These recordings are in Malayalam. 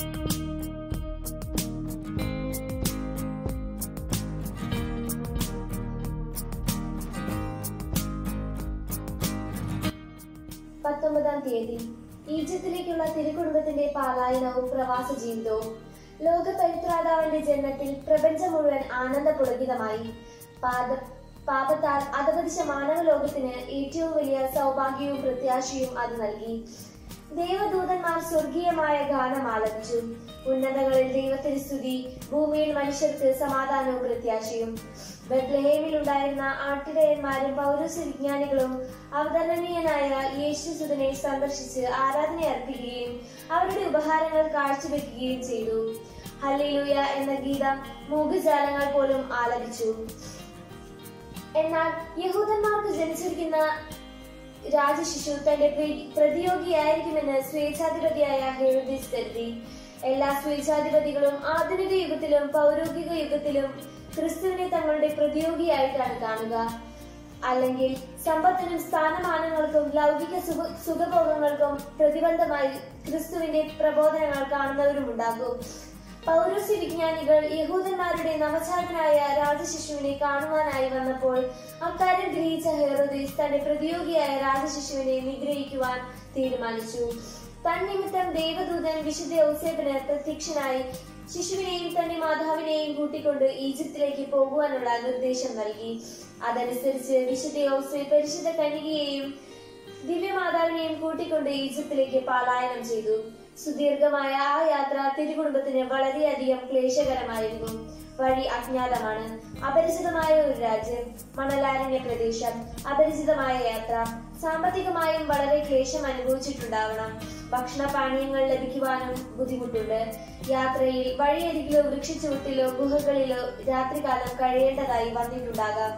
പത്തൊമ്പതാം തീയതി ഈജിപ്തിലേക്കുള്ള തിരുക്കുടുംബത്തിന്റെ പാലായനവും പ്രവാസ ജീവിതവും ലോക പരിത്രാതാവിന്റെ ജന്മത്തിൽ പ്രപഞ്ചം മുഴുവൻ ആനന്ദ പുളകിതമായി പാദ പാപത്താൽ അധപതിച്ച മാനവലോകത്തിന് ഏറ്റവും വലിയ സൗഭാഗ്യവും പ്രത്യാശയും അത് നൽകി ദേവദൂതന്മാർ സ്വർഗീയമായ ഗാനം ആലപിച്ചു ഉന്നതങ്ങളിൽ ദൈവത്തിന് സ്തുതി ഭൂമിയിൽ മനുഷ്യർക്ക് സമാധാനവും പ്രത്യാശയും ബത്ലഹേമിൽ ഉണ്ടായിരുന്ന ആട്ടിടയന്മാരും പൗരസ്യ വിജ്ഞാനികളും അവതരണീയനായ യേശുസുതനെ സന്ദർശിച്ച് ആരാധന അർപ്പിക്കുകയും അവരുടെ ഉപഹാരങ്ങൾ കാഴ്ചവെക്കുകയും ചെയ്തു ഹല്ലേലൂയ എന്ന ഗീതം മൂകജാലങ്ങൾ പോലും ആലപിച്ചു എന്നാൽ യഹൂദന്മാർക്ക് ജനിച്ചിരിക്കുന്ന രാജശിശു തന്റെ പ്രി- പ്രതിയോഗിയായിരിക്കുമെന്ന് സ്വേച്ഛാധിപതിയായ ഹെരോദിസ് കരുതി എല്ലാ സ്വേച്ഛാധിപതികളും ആധുനിക യുഗത്തിലും പൗരോഹിക യുഗത്തിലും ക്രിസ്തുവിനെ തങ്ങളുടെ പ്രതിയോഗിയായിട്ടാണ് കാണുക അല്ലെങ്കിൽ സമ്പത്തിനും സ്ഥാനമാനങ്ങൾക്കും ലൗകിക സുഖ സുഖഭോഗങ്ങൾക്കും പ്രതിബന്ധമായി ക്രിസ്തുവിന്റെ പ്രബോധനങ്ങൾ കാണുന്നവരുമുണ്ടാകും പൗരസ്യ വിജ്ഞാനികൾ യഹൂദന്മാരുടെ നവജാതനായ രാജശിശുവിനെ കാണുവാനായി വന്നപ്പോൾ അക്കാര്യം ഗ്രഹിച്ച ഹെറോദീസ് തന്റെ പ്രതിയോഗിയായ രാജശിശുവിനെ നിഗ്രഹിക്കുവാൻ തീരുമാനിച്ചു തന്നിമിത്തം ദേവദൂതൻ വിശുദ്ധ ഔസേപ്പിന് പ്രത്യക്ഷനായി ശിശുവിനെയും തന്റെ മാതാവിനെയും കൂട്ടിക്കൊണ്ട് ഈജിപ്തിലേക്ക് പോകുവാനുള്ള നിർദ്ദേശം നൽകി അതനുസരിച്ച് വിശുദ്ധ ഔസേ പരിശുദ്ധ കന്യകയെയും ദിവ്യമാതാവിനെയും കൂട്ടിക്കൊണ്ട് ഈജിപ്തിലേക്ക് പലായനം ചെയ്തു സുദീർഘമായ ആ യാത്ര തിരുകുടുംബത്തിന് വളരെയധികം ക്ലേശകരമായിരുന്നു വഴി അജ്ഞാതമാണ് അപരിചിതമായ ഒരു രാജ്യം മണലാരണ്യ പ്രദേശം അപരിചിതമായ യാത്ര സാമ്പത്തികമായും വളരെ ക്ലേശം അനുഭവിച്ചിട്ടുണ്ടാവണം ഭക്ഷണപാനീയങ്ങൾ ലഭിക്കുവാനും ബുദ്ധിമുട്ടുണ്ട് യാത്രയിൽ വഴിയരികിലോ വൃക്ഷച്ചുവട്ടിലോ ഗുഹകളിലോ രാത്രികാലം കഴിയേണ്ടതായി വന്നിട്ടുണ്ടാകാം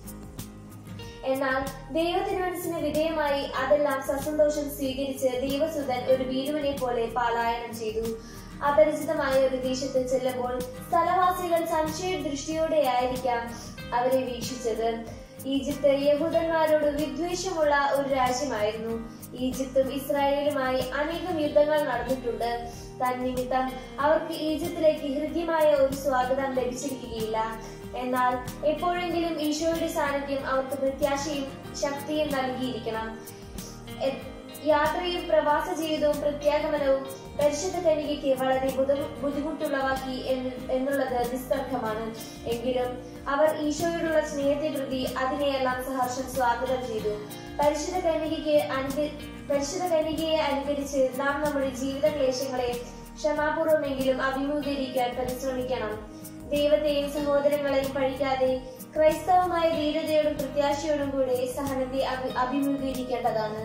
എന്നാൽ ദൈവത്തിരുമനസിന് വിധേയമായി അതെല്ലാം സസന്തോഷം സ്വീകരിച്ച് ദൈവസുതൻ ഒരു വീരുവനെ പോലെ പാലായനം ചെയ്തു അപരിചിതമായ ഒരു ദേശത്ത് ചെല്ലുമ്പോൾ സ്ഥലവാസികൾ സംശയ ദൃഷ്ടിയോടെയായിരിക്കാം അവരെ വീക്ഷിച്ചത് ഈജിപ്ത് യഹൂദന്മാരോട് വിദ്വേഷമുള്ള ഒരു രാജ്യമായിരുന്നു ഈജിപ്തും ഇസ്രായേലുമായി അനേകം യുദ്ധങ്ങൾ നടന്നിട്ടുണ്ട് തന്നിമിത്തം അവർക്ക് ഈജിപ്തിലേക്ക് ഹൃദ്യമായ ഒരു സ്വാഗതം ലഭിച്ചിരിക്കുകയില്ല എന്നാൽ എപ്പോഴെങ്കിലും ഈശോയുടെ സാന്നിധ്യം അവർക്ക് പ്രത്യാശയും ശക്തിയും നൽകിയിരിക്കണം എ- യാത്രയും പ്രവാസ ജീവിതവും പ്രത്യാഗമനവും പരിശുദ്ധ കന്യകയ്ക്ക് വളരെ ബുദ്ധ- ബുദ്ധിമുട്ടുള്ളവാക്കി എന്ന് എന്നുള്ളത് നിസ്തർക്കമാണ് എങ്കിലും അവർ ഈശോയോടുള്ള സ്നേഹത്തെ പ്രതി അതിനെയെല്ലാം സഹർഷം സ്വാഗതം ചെയ്തു പരിശുദ്ധ കന്യകയ്ക്ക് അനുക- പരിശുദ്ധ കന്യകയെ അനുകരിച്ച് നാം നമ്മുടെ ജീവിത ക്ലേശങ്ങളെ ക്ഷമാപൂർവമെങ്കിലും അഭിമുഖീകരിക്കാൻ പരിശ്രമിക്കണം ദൈവത്തെയും സഹോദരങ്ങളെയും പഴിക്കാതെ ക്രൈസ്തവമായ ധീരതയോടും പ്രത്യാശയോടും കൂടെ സഹനത്തെ അഭി- അഭിമുഖീകരിക്കേണ്ടതാണ്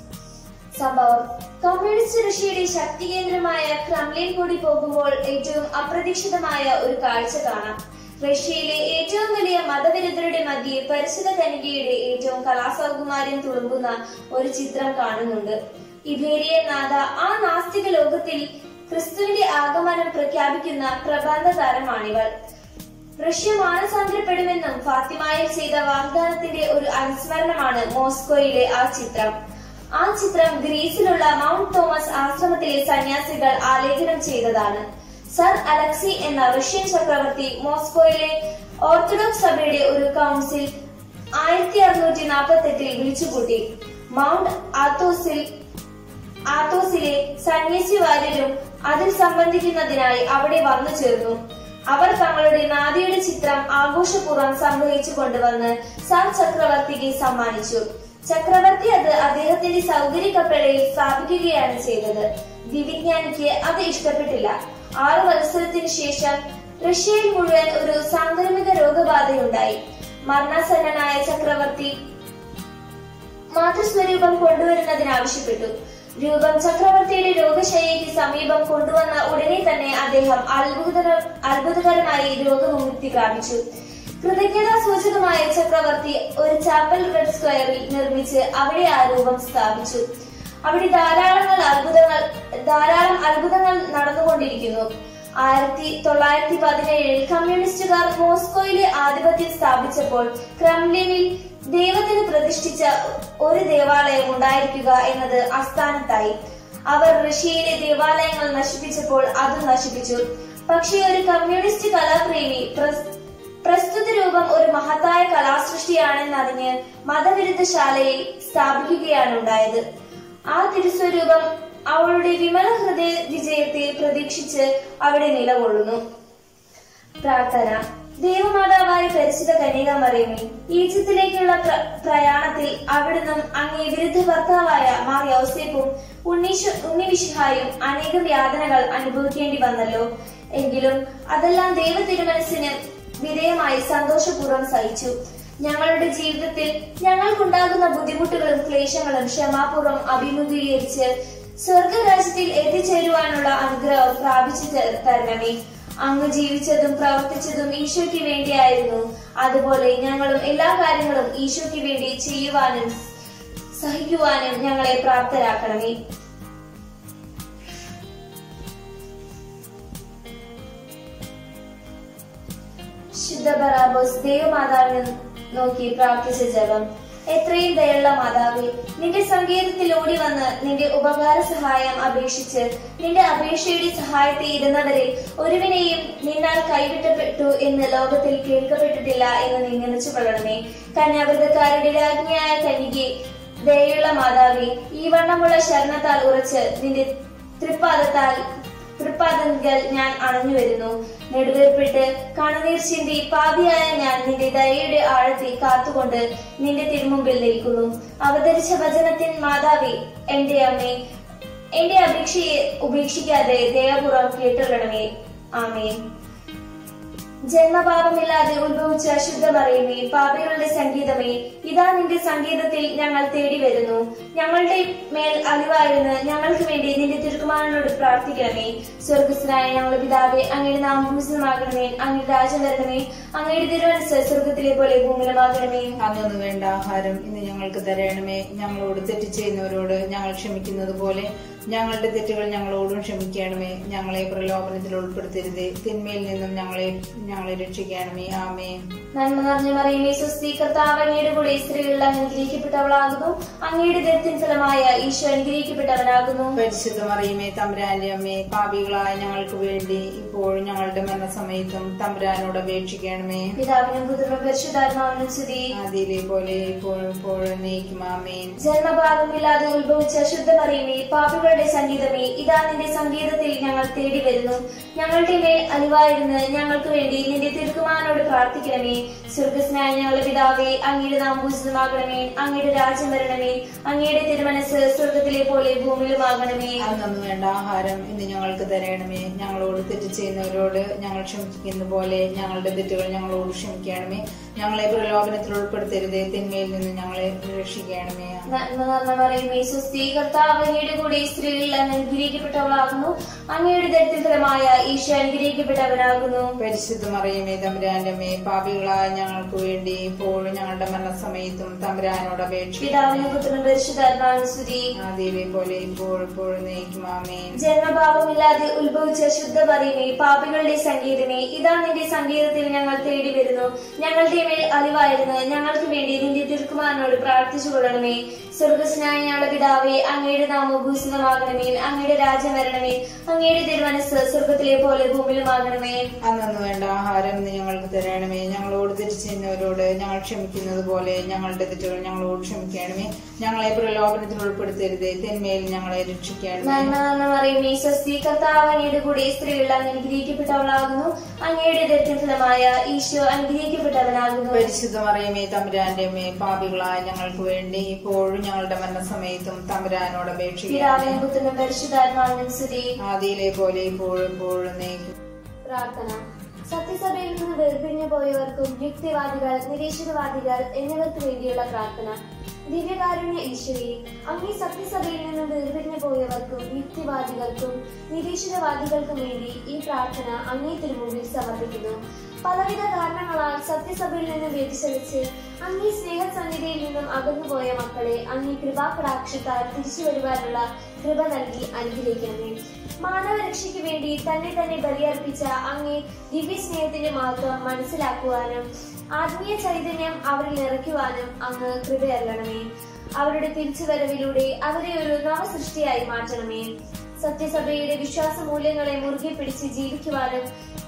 സംഭവം കമ്മ്യൂണിസ്റ്റ് റഷ്യയുടെ ശക്തി കേന്ദ്രമായ ക്രംലിൻ കൂടി പോകുമ്പോൾ ഏറ്റവും അപ്രതീക്ഷിതമായ ഒരു കാഴ്ച കാണാം റഷ്യയിലെ ഏറ്റവും വലിയ മതവിരുദ്ധരുടെ മധ്യേ പരിശുദ്ധ കനികയുടെ ഏറ്റവും കലാസൗകുമാര്യം തുളുമ്പുന്ന ഒരു ചിത്രം കാണുന്നുണ്ട് ഇബേരിയ നാഥ ആ നാസ്തിക ലോകത്തിൽ ക്രിസ്തുവിന്റെ ആഗമനം പ്രഖ്യാപിക്കുന്ന പ്രബന്ധ താരമാണിവൾ റഷ്യ മാനസാന്തരപ്പെടുമെന്നും ഫാത്തിമായിൽ ചെയ്ത വാഗ്ദാനത്തിന്റെ ഒരു അനുസ്മരണമാണ് മോസ്കോയിലെ ആ ചിത്രം ആ ചിത്രം ഗ്രീസിലുള്ള മൗണ്ട് തോമസ് ആശ്രമത്തിലെ സന്യാസികൾ ആലേഖനം ചെയ്തതാണ് സർ അലക്സി എന്ന റഷ്യൻ ചക്രവർത്തി മോസ്കോയിലെ ഓർത്തഡോക്സ് സഭയുടെ ഒരു കൗൺസിൽ ആയിരത്തി അറുന്നൂറ്റി നാൽപ്പത്തി എട്ടിൽ വിളിച്ചുകൂട്ടി മൗണ്ട് ആത്തോസിൽ ആത്തോസിലെ സന്യാസിവാര്യരും അതിൽ സംബന്ധിക്കുന്നതിനായി അവിടെ വന്നു ചേർന്നു അവർ തങ്ങളുടെ നാദിയുടെ ചിത്രം ആഘോഷപൂർവ്വം സംഗ്രഹിച്ചു കൊണ്ടുവന്ന് സാർ ചക്രവർത്തിക്ക് സമ്മാനിച്ചു ചക്രവർത്തി അത് അദ്ദേഹത്തിന്റെ സൗകര്യ കപ്പലയിൽ സ്ഥാപിക്കുകയാണ് ചെയ്തത് ദിവിജ്ഞാനിക്ക് അത് ഇഷ്ടപ്പെട്ടില്ല ആറു വത്സരത്തിന് ശേഷം റഷ്യയിൽ മുഴുവൻ ഒരു സാംക്രമിക രോഗബാധയുണ്ടായി മരണസന്നനായ ചക്രവർത്തി മാതൃസ്വരൂപം കൊണ്ടുവരുന്നതിന് ആവശ്യപ്പെട്ടു രൂപം ചക്രവർത്തിയുടെ രോഗശയ്യയ്ക്ക് സമീപം കൊണ്ടുവന്ന ഉടനെ തന്നെ അദ്ദേഹം അത്ഭുത അത്ഭുതകരമായി രോഗവിമുക്തി പ്രാപിച്ചു കൃതജ്ഞതാ സൂചകമായ ചക്രവർത്തി ഒരു ചാപ്പൽ റെഡ് സ്ക്വയറിൽ നിർമ്മിച്ച് അവിടെ ആ രൂപം സ്ഥാപിച്ചു അവിടെ ധാരാളങ്ങൾ അത്ഭുതങ്ങൾ ധാരാളം അത്ഭുതങ്ങൾ നടന്നുകൊണ്ടിരിക്കുന്നു ആയിരത്തി തൊള്ളായിരത്തി പതിനേഴിൽ കമ്മ്യൂണിസ്റ്റുകാർ മോസ്കോയിലെ ആധിപത്യം സ്ഥാപിച്ചപ്പോൾ ക്രെംലിനിൽ ദൈവത്തിന് പ്രതിഷ്ഠിച്ച ഒരു ദേവാലയം ഉണ്ടായിരിക്കുക എന്നത് അസ്ഥാനത്തായി അവർ റഷ്യയിലെ ദേവാലയങ്ങൾ നശിപ്പിച്ചപ്പോൾ അതും നശിപ്പിച്ചു പക്ഷേ ഒരു കമ്മ്യൂണിസ്റ്റ് കലാപ്രേമി പ്രസ്- പ്രസ്തുത രൂപം ഒരു മഹത്തായ കലാസൃഷ്ടിയാണെന്നറിഞ്ഞ് മതവിരുദ്ധ ശാലയിൽ സ്ഥാപിക്കുകയാണ് ഉണ്ടായത് ആ തിരുസ്വരൂപം അവളുടെ വിമല ഹൃദയ വിജയത്തെ പ്രതീക്ഷിച്ച് അവിടെ നിലകൊള്ളുന്നു പ്രാർത്ഥന ദേവമാതാവായ പരിശുദ്ധ കന്യകാമറിയമേ ഈജിപ്തിലേക്കുള്ള പ്ര- പ്രയാണത്തിൽ അവിടുന്നും അങ്ങേ വിരുദ്ധ ഭർത്താവായ മാർ യൗസേപ്പും ഉണ്ണീശു ഉണ്ണിവിശുഹായും അനേകം യാതനകൾ അനുഭവിക്കേണ്ടി വന്നല്ലോ എങ്കിലും അതെല്ലാം ദൈവ തിരുമനസ്സിന് വിധേയമായി സന്തോഷപൂർവ്വം സഹിച്ചു ഞങ്ങളുടെ ജീവിതത്തിൽ ഞങ്ങൾക്കുണ്ടാകുന്ന ബുദ്ധിമുട്ടുകളും ക്ലേശങ്ങളും ക്ഷമാപൂർവ്വം അഭിമുഖീകരിച്ച് സ്വർഗരാജ്യത്തിൽ എത്തിച്ചേരുവാനുള്ള അനുഗ്രഹം പ്രാപിച്ചു ത- തരണമേ അങ്ങ് ജീവിച്ചതും പ്രവർത്തിച്ചതും ഈശോയ്ക്ക് വേണ്ടിയായിരുന്നു അതുപോലെ ഞങ്ങളും എല്ലാ കാര്യങ്ങളും ഈശോയ്ക്ക് വേണ്ടി ചെയ്യുവാനും സഹിക്കുവാനും ഞങ്ങളെ പ്രാപ്തരാക്കണമേ ശുദ്ധ ബറാബോസ് ദൈവമാതാവിനെ നോക്കി പ്രാർത്ഥിച്ച ജപം എത്രയും ദയുള്ള മാതാവേ നിന്റെ സങ്കേതത്തിൽ ഓടി വന്ന് നിന്റെ ഉപകാര സഹായം അപേക്ഷിച്ച് നിന്റെ അപേക്ഷയുടെ സഹായത്തെ ഇരുന്നവരിൽ ഒരുവിനെയും നിന്നാൽ കൈവിട്ടപ്പെട്ടു എന്ന് ലോകത്തിൽ കേൾക്കപ്പെട്ടിട്ടില്ല എന്ന് നീ നിലച്ചു കൊള്ളണമേ കന്യാവൃതക്കാരുടെ രാജ്ഞിയായ കന്യകെ ദയുള്ള മാതാവേ ഈ വണ്ണമുള്ള ശരണത്താൽ ഉറച്ച് നിന്റെ തൃപ്പാദത്താൽ തൃപ്പാദങ്ങൾ ഞാൻ അണഞ്ഞു വരുന്നു നെടുവേർപ്പെട്ട് കണ്ണുനീർ ചിന്തി പാപിയായ ഞാൻ നിന്റെ ദയയുടെ ആഴത്തിൽ കാത്തുകൊണ്ട് നിന്റെ തിരുമുമ്പിൽ നിൽക്കുന്നു അവതരിച്ച വചനത്തിൻ മാതാവി എന്റെ അമ്മേ എന്റെ അപേക്ഷയെ ഉപേക്ഷിക്കാതെ ദയാപൂർവ്വം കേട്ടുകൊള്ളണമേ ആമേ ജന്മപാപമില്ലാതെ ഉത്ഭവിച്ച ശുദ്ധമറിയമേ പാപികളുടെ സംഗീതമേ ഇതാ നിന്റെ സംഗീതത്തിൽ ഞങ്ങൾ തേടി വരുന്നു ഞങ്ങളുടെ മേൽ അലിവായിരുന്ന് ഞങ്ങൾക്ക് വേണ്ടി നിന്റെ തിരുക്കുമാരനോട് പ്രാർത്ഥിക്കണമേ സ്വർഗസ്വനായ ഞങ്ങളുടെ പിതാവേ അങ്ങയുടെ നാം ഭൂഷിതമാകണമേ അങ്ങയുടെ രാജ്യം വരണമേ അങ്ങയുടെ തിരുവനസ് സ്വർഗത്തിലെ പോലെ ഭൂമിയിലുമാകണമേ അന്നു വേണ്ട ആഹാരം ഇന്ന് ഞങ്ങൾക്ക് തരണമേ ഞങ്ങളോട് തെറ്റ് ചെയ്യുന്നവരോട് ഞങ്ങൾ ക്ഷമിക്കുന്നത് പോലെ ഞങ്ങളുടെ തെറ്റുകൾ ഞങ്ങളോടും ക്ഷമിക്കണമേ ഞങ്ങളെ പ്രലോഭനത്തിൽ ഉൾപ്പെടുത്തരുതേ തിന്മയിൽ നിന്നും ഞങ്ങളെ ഞങ്ങളെ രക്ഷിക്കണമേ ആമേ നന്മ നിറഞ്ഞ മറിയമേ സ്വസ്തി കർത്താവ് അങ്ങയുടെ കൂടെ സ്ത്രീകളിൽ അനുഗ്രഹിക്കപ്പെട്ടവളാകുന്നു അങ്ങയുടെ ദരത്തിൻ ഫലമായ ഈശോ അനുഗ്രഹിക്കപ്പെട്ടവനാകുന്നു പരിശുദ്ധ മറിയമേ തമ്പുരാന്റെ അമ്മേ പാപികളായ ഞങ്ങൾക്ക് വേണ്ടി ഇപ്പോഴും ഞങ്ങളുടെ മരണസമയത്തും തമ്പുരാനോട് അപേക്ഷിക്കണമേ പിതാവിനും പുത്രനും പരിശുദ്ധാത്മാവിനും സ്തുതി ആദിയിലെ പോലെ ഇപ്പോഴും ഇപ്പോഴും നയിക്കും ആമേൻ ജന്മഭാഗമില്ലാതെ ഉത്ഭവിച്ച ശുദ്ധമറിയമേ പാപികളുടെ സംഗീതമേ ഇതാ നിന്റെ സംഗീതത്തിൽ ഞങ്ങൾ തേടി വരുന്നു ഞങ്ങളുടെ മേൽ അലിവായിരുന്ന് ഞങ്ങൾക്ക് വേണ്ടി നിന്റെ തിരുക്കുമാരനോട് പ്രാർത്ഥിക്കണമേ സ്വർഗസ്നായ ഞങ്ങളുടെ പിതാവേ അങ്ങയുടെ നാം പൂജിതമാകണമേ അങ്ങയുടെ രാജ്യം വരണമേ അങ്ങയുടെ തിരുമനസ് സ്വർഗത്തിലെ പോലെ ഭൂമിയിലുമാകണമേ അന്നു വേണ്ട ആഹാരം ഇന്ന് ഞങ്ങൾക്ക് തരണമേ ഞങ്ങളോട് തെറ്റ് ചെയ്യുന്നവരോട് ഞങ്ങൾ ക്ഷമിക്കുന്ന പോലെ ഞങ്ങളുടെ തെറ്റുകൾ ഞങ്ങളോട് ക്ഷമിക്കണമേ ഞങ്ങളെ പ്രലോഭനത്തിൽ ഉൾപ്പെടുത്തരുതേ തിന്മയിൽ നിന്ന് ഞങ്ങളെ രക്ഷിക്കണമേ നന്മ നിറഞ്ഞ മറിയമേ സ്വസ്തി കർത്താവ് അങ്ങയുടെ കൂടെ സ്ത്രീകളിൽ അങ്ങ് അനുഗ്രഹിക്കപ്പെട്ടവളാകുന്നു അങ്ങയുടെ ദരിദ്ര ഫലമായ ഈശോ അനുഗ്രഹിക്കപ്പെട്ടവനാകുന്നു പരിശുദ്ധ മറിയമേ തമ്പുരാന്റെ അമ്മേ പാപികളായ ഞങ്ങൾക്ക് വേണ്ടി ഇപ്പോഴും ഞങ്ങളുടെ മരണസമയത്തും തമ്പുരാനോട് അപേക്ഷിക്കും പിതാവിനും പുത്രനും പരിശുദ്ധാത്മാവിനും സ്തുതി ആദ്യമേ പോലെ ഇപ്പോഴും ഇപ്പോഴും നയിക്കും ആമേൻ ജന്മഭാവമില്ലാതെ ഉത്ഭവിച്ച ശുദ്ധ പറയുമേ പാപികളുടെ സംഗീതമേ ഇതാ നിന്റെ സംഗീതത്തിൽ ഞങ്ങൾ തേടി വരുന്നു ഞങ്ങളുടെ മേൽ അറിവായിരുന്നു ഞങ്ങൾക്ക് വേണ്ടി നിന്റെ തിരുക്കുമാരനോട് പ്രാർത്ഥിച്ചു കൊള്ളണമേ സ്വർഗസ്നായ ഞങ്ങളുടെ പിതാവേ അങ്ങയുടെ നാമം ഭൂഷിതമാകണമേ അങ്ങയുടെ രാജ്യം വരണമേ അങ്ങയുടെ തിരുമനസ് സ്വർഗത്തിലെ പോലെ ഭൂമിയിലുമാകണമേ അന്നു വേണ്ട ആഹാരം ഇന്ന് ഞങ്ങൾക്ക് തരണമേ ഞങ്ങളോട് തെറ്റ് ചെയ്യുന്നവരോട് ഞങ്ങൾ ക്ഷമിക്കുന്നത് പോലെ ഞങ്ങളുടെ തെറ്റുകൾ ഞങ്ങളോട് ക്ഷമിക്കണമേ ഞങ്ങളെ പ്രലോഭനത്തിൽ ഉൾപ്പെടുത്തരുതേ തിന്മയിൽ ഞങ്ങളെ രക്ഷിക്കണമേ നന്മ നിറഞ്ഞ മറിയമേ സ്വസ്തി കർത്താവ് അങ്ങയുടെ കൂടെ സ്ത്രീകൾ അങ്ങ് അനുഗ്രഹിക്കപ്പെട്ടവളാകുന്നു അങ്ങയുടെ ദരിദ്രഫലമായ ഈശോ അനുഗ്രഹിക്കപ്പെട്ടവനാകുന്നു പരിശുദ്ധ മറിയമേ തമ്പുരാന്റെ അമ്മേ പാപികളായ ഞങ്ങൾക്ക് വേണ്ടി ഇപ്പോഴും ഞങ്ങളുടെ മരണസമയത്തും തമ്പുരാനോട് അപേക്ഷിക്കണം പിതാവിനും പുത്രനും പരിശുദ്ധാത്മാവിനും സ്തുതി ആദിയിലെ പോലെ ഇപ്പോഴും ഇപ്പോഴും നയിക്കും പ്രാർത്ഥന സത്യസഭയിൽ നിന്ന് വേർപിരിഞ്ഞു പോയവർക്കും യുക്തിവാദികൾ നിരീശ്വരവാദികൾ എന്നിവർക്ക് വേണ്ടിയുള്ള പ്രാർത്ഥന ദിവ്യകാരുണ്യ ഈശ്വരി അങ്ങേ സത്യസഭയിൽ നിന്ന് വേർപിരിഞ്ഞു പോയവർക്കും യുക്തിവാദികൾക്കും നിരീശ്വരവാദികൾക്കും വേണ്ടി ഈ പ്രാർത്ഥന അങ്ങേ തിരുമുമ്പിൽ സമർപ്പിക്കുന്നു പലവിധ കാരണങ്ങളാൽ സത്യസഭയിൽ നിന്ന് വ്യതിചലിച്ച് അങ്ങേ സ്നേഹസന്നിധിയിൽ നിന്നും അകന്നുപോയ മക്കളെ അങ്ങേ കൃപാകടാക്ഷത്താൽ തിരിച്ചു വരുവാനുള്ള കൃപ നൽകി അനുഗ്രഹിക്കണമേ മാനവരക്ഷയ്ക്ക് വേണ്ടി തന്നെ തന്നെ ബലിയർപ്പിച്ച അങ്ങേ ദിവ്യ സ്നേഹത്തിന്റെ മഹത്വം മനസ്സിലാക്കുവാനും ആത്മീയ ചൈതന്യം അവരിൽ നിറയ്ക്കുവാനും അങ്ങ് കൃപയല്ലണമേ അവരുടെ തിരിച്ചുവരവിലൂടെ അവരെ ഒരു നവസൃഷ്ടിയായി മാറ്റണമേ സത്യസഭയുടെ വിശ്വാസ മൂല്യങ്ങളെ മുറുകെ പിടിച്ച് ജീവിക്കുവാനും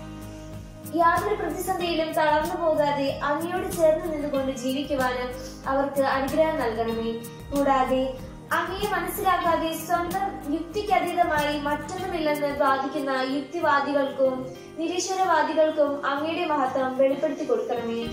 യാതൊരു പ്രതിസന്ധിയിലും തളർന്നു പോകാതെ അങ്ങയോട് ചേർന്ന് നിന്നുകൊണ്ട് ജീവിക്കുവാനും അവർക്ക് അനുഗ്രഹം നൽകണമേ കൂടാതെ അങ്ങയെ മനസ്സിലാക്കാതെ സ്വന്തം യുക്തിക്കതീതമായി മറ്റൊന്നുമില്ലെന്ന് വാദിക്കുന്ന യുക്തിവാദികൾക്കും നിരീശ്വരവാദികൾക്കും അങ്ങയുടെ മഹത്വം വെളിപ്പെടുത്തി കൊടുക്കണമേ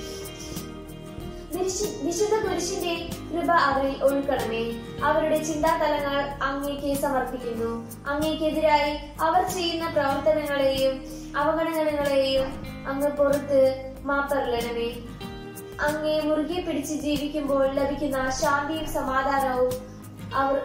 വിശു- വിശുദ്ധ കുരിശിന്റെ കൃപ അവരിൽ ഒഴുക്കണമേ അവരുടെ ചിന്താതലങ്ങൾ അങ്ങേക്ക് സമർപ്പിക്കുന്നു അങ്ങേക്കെതിരായി അവർ ചെയ്യുന്ന പ്രവർത്തനങ്ങളെയും അവഗണനകളെയും അങ്ങ് പുറത്ത് മാപ്പറിയണമേ അങ്ങേ മുറുകെ പിടിച്ച് ജീവിക്കുമ്പോൾ ലഭിക്കുന്ന ശാന്തിയും സമാധാനവും അവർ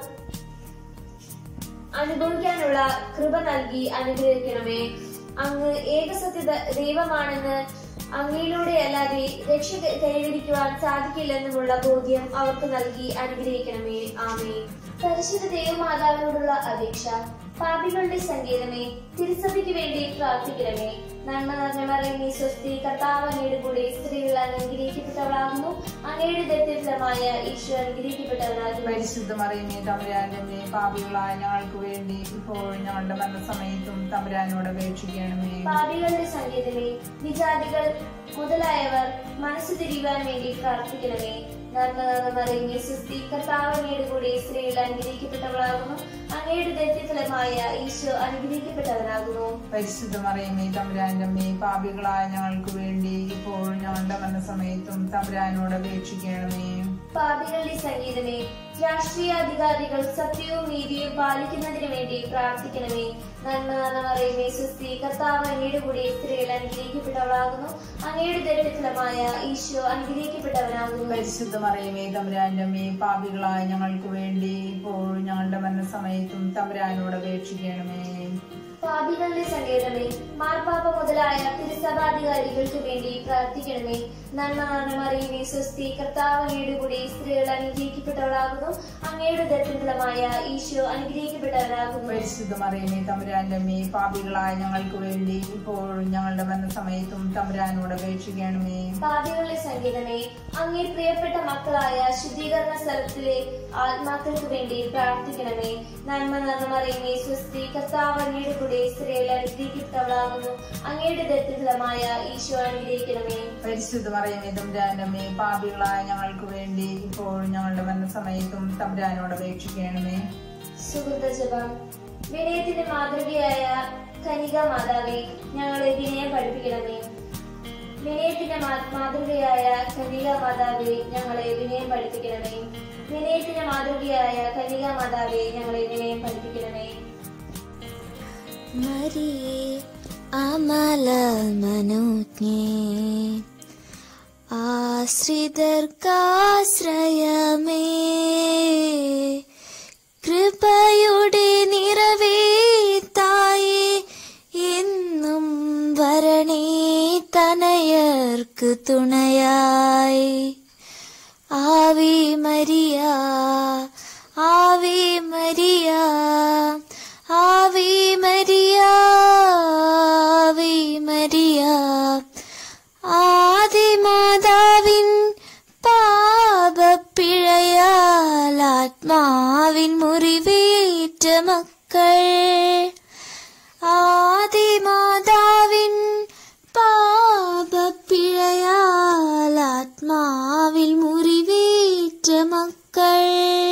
അനുഭവിക്കാനുള്ള കൃപ നൽകി അനുഗ്രഹിക്കണമേ അങ്ങ് ഏകസത്യ ദ- ദൈവമാണെന്ന് അങ്ങയിലൂടെ അല്ലാതെ രക്ഷ ക- കൈവരിക്കുവാൻ സാധിക്കില്ലെന്നുമുള്ള ബോധ്യം അവർക്ക് നൽകി അനുഗ്രഹിക്കണമേ ആമേ പരിശുദ്ധ ദൈവമാതാവിനോടുള്ള അപേക്ഷ പാപികളുടെ സങ്കേതമേ തിരുസഭയ്ക്ക് വേണ്ടി പ്രാർത്ഥിക്കണമേ നന്മ നിറഞ്ഞ മറിയമേ സ്വസ്തി കർത്താവ് അങ്ങയുടെ കൂടെ സ്ത്രീകൾ അങ്ങ് അനുഗ്രഹിക്കപ്പെട്ടവളാകുന്നു അങ്ങയുടെ ദരിദ്രഫലമായ ഈശോ അനുഗ്രഹിക്കപ്പെട്ടവനാകുന്നു പരിശുദ്ധ മറിയമേ തമ്പുരാന്റെ അമ്മേ, പാപികളായ ഞങ്ങൾക്ക് വേണ്ടി ഇപ്പോഴും ഞങ്ങളുടെ മരണസമയത്തും തമ്പുരാനോട് അപേക്ഷിക്കണമേ പാപികളുടെ സങ്കേതമേ വിജാതികൾ മുതലായവർ മനസ്സ് തിരിയുവാൻ വേണ്ടി പ്രാർത്ഥിക്കണമേ നന്മ നിറഞ്ഞ മറിയമേ സുസ്തി കർത്താവ് അങ്ങയുടെ കൂടെ സ്ത്രീകൾ അനുഗ്രഹിക്കപ്പെട്ടവളാകുന്നു അങ്ങയുടെ ദരിദ്രഫലമായ ഈശോ അനുഗ്രഹിക്കപ്പെട്ടവനാകുന്നു പരിശുദ്ധ മറിയമേ തമ്പുരാന്റെ അമ്മേ, പാപികളായ ഞങ്ങൾക്ക് വേണ്ടി ഇപ്പോഴും ഞങ്ങളുടെ മരണസമയത്തും തമ്പുരാനോട് അപേക്ഷിക്കണമേ പാപികളുടെ സംഗീതമേ രാഷ്ട്രീയ അധികാരികൾ സത്യവും നീതിയും പാലിക്കുന്നതിന് വേണ്ടി പ്രാർത്ഥിക്കണമേ നന്മ നിറഞ്ഞ മറിയമേ സുസ്തി കർത്താവ് അങ്ങയുടെ കൂടെ സ്ത്രീകൾ അനുഗ്രഹിക്കപ്പെട്ടവളാകുന്നു അങ്ങയുടെ ദരിദ്രഫലമായ ഈശോ അനുഗ്രഹിക്കപ്പെട്ടവനാകുന്നു പരിശുദ്ധ മറിയമേ തമ്പുരാന്റെ അമ്മേ, പാപികളായ ഞങ്ങൾക്ക് വേണ്ടി ഇപ്പോഴും ഞങ്ങളുടെ മരണസമയത്തും തമ്പുരാനോട് അപേക്ഷിക്കണമേ പാപികളുടെ സങ്കേതമേ മാർപ്പാപ്പ മുതലായ തിരുസഭാധികാരികൾക്ക് വേണ്ടി പ്രാർത്ഥിക്കണമേ നന്മ നിറഞ്ഞ മറിയമേ സ്വസ്തി കർത്താവ് അങ്ങയുടെ കൂടെ സ്ത്രീകൾ അനുഗ്രഹിക്കപ്പെട്ടവളാകുന്നു അങ്ങയുടെ ദരിദ്രഫലമായ ഈശോ അനുഗ്രഹിക്കപ്പെട്ടവനാകുന്നു പരിശുദ്ധ മറിയമേ തമ്പുരാന്റെ അമ്മേ, പാപികളായ ഞങ്ങൾക്ക് വേണ്ടി ഇപ്പോഴും ഞങ്ങളുടെ മരണസമയത്തും തമ്പുരാനോട് അപേക്ഷിക്കണമേ പാപികളുടെ സംഗീതമേ അങ്ങേ പ്രിയപ്പെട്ട മക്കളായ ശുദ്ധീകരണ സ്ഥലത്തിലെ ആത്മാക്കൾക്ക് വേണ്ടി പ്രാർത്ഥിക്കണമേ നന്മ നിറഞ്ഞ മറിയമേ സ്വസ്തി കർത്താവ് അങ്ങയുടെ കൂടെ സ്ത്രീകൾ അനുഗ്രഹിക്കപ്പെട്ടവളാകുന്നു അങ്ങയുടെ ദരിദ്രഫലമായ ഈശോ അനുഗ്രഹിക്കണമേ പരിശുദ്ധ മറിയമേ തമ്പുരാന്റെ അമ്മേ, പാപികളായ ഞങ്ങൾക്ക് വേണ്ടി ഇപ്പോഴും ഞങ്ങളുടെ മരണസമയത്തും തമ്പുരാനോട് അപേക്ഷിക്കണമേ സുഹൃത ജപം വിനയത്തിന്റെ മാതൃകയായ കനിക മാതാവേ ഞങ്ങളെ വിനയം പഠിപ്പിക്കണമേ വിനയത്തിന്റെ മാ- മാതൃകയായ കനിക മാതാവേ ഞങ്ങളെ വിനയം പഠിപ്പിക്കണമേ വിനയത്തിന്റെ മാതൃകയായ കനിക മാതാവേ ഞങ്ങളെ വിനയം പഠിപ്പിക്കണമേ മരിയേ അമല മനോജ്ഞേ ആശ്രിതർക്കാശ്രയമേ കൃപയുടെ നിറവേ തായേ എന്നും വരണേ തനയർക്ക് തുണയായി Ave Maria Ave Maria Ave Maria Ave Maria ആദിമാതാവിൻ പാപപ്പിഴയാൽ ആത്മാവിൻ മുറിവേറ്റ മക്കൾ ആദിമാതാവിൻ പാപപ്പിഴയാൽ ആത്മാവിൽ മുറിവേറ്റ മക്കൾ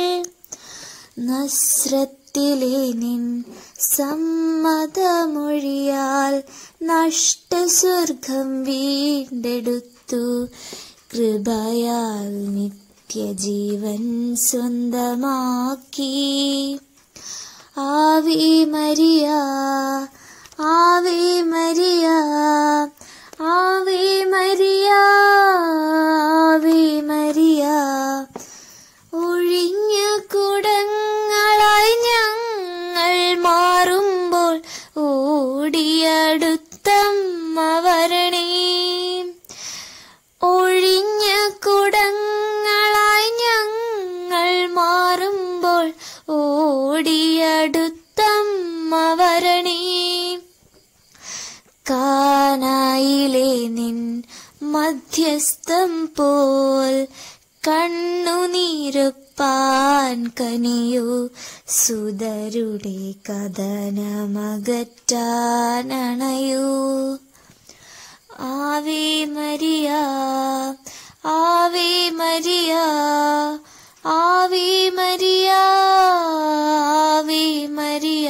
നസ്രത്തിലെ നിൻ സമ്മതമൊഴിയാൽ നഷ്ടസ്വർഗം വീണ്ടെടുത്തു കൃപയാൽ നിത്യജീവൻ സ്വന്തമാക്കി Ave Maria Ave Maria Ave Maria Ave Maria ഒഴിഞ്ഞ കുടങ്ങളായി ഞങ്ങൾ മാറുമ്പോൾ ഓടിയടുത്തമ്മ വരണേ ഒഴിഞ്ഞ കുടങ്ങളായി ഞങ്ങൾ മാറുമ്പോൾ ഓടിയടുത്തമ്മ വരണേ കാനായിലെ നിൻ മധ്യസ്ഥം പോൽ കണ്ണുനീരൊപ്പ കേൾപ്പാൻ കനിയൂ സുതരുടെ കഥനമകറ്റാനണയൂ Ave Maria Ave Maria Ave Maria Ave Maria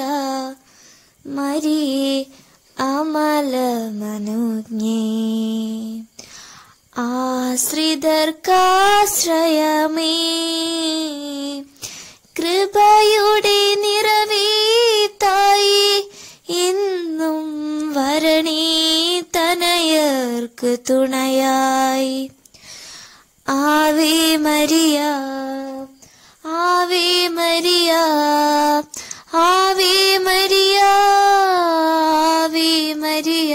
മരിയേ അമല മനോജ്ഞേ ആശ്രിതർക്കാശ്രയമേ കൃപയുടെ നിറവേത്തായി എന്നും വരണേ തനയർക്ക് തുണയായി Ave Maria Ave Maria Ave Maria Ave Maria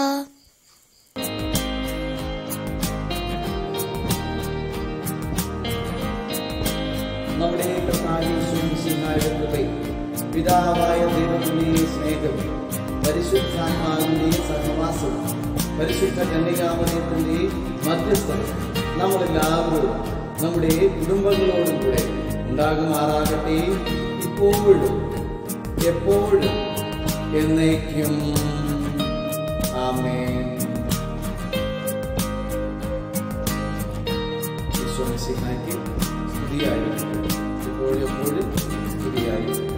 നമ്മുടെ കർത്താവിന്റെ കൃപയും പിതാവായ ദൈവത്തിന്റെ സ്നേഹവും പരിശുദ്ധാത്മാവിന്റെ സഹവാസവും പരിശുദ്ധ കന്യകാമയത്തിന്റെ മധ്യസ്ഥത നമ്മളെല്ലാവരോടും നമ്മുടെ കുടുംബങ്ങളോടും കൂടെ ഉണ്ടാകുമാറാകട്ടെ ഇപ്പോഴും എപ്പോഴും എന്നേക്കും ആമേൻ ഈശോ മിശിഹായ്ക്ക് സ്തുതിയായിരിക്കും ഇപ്പോഴും എപ്പോഴും സ്തുതിയായിരിക്കും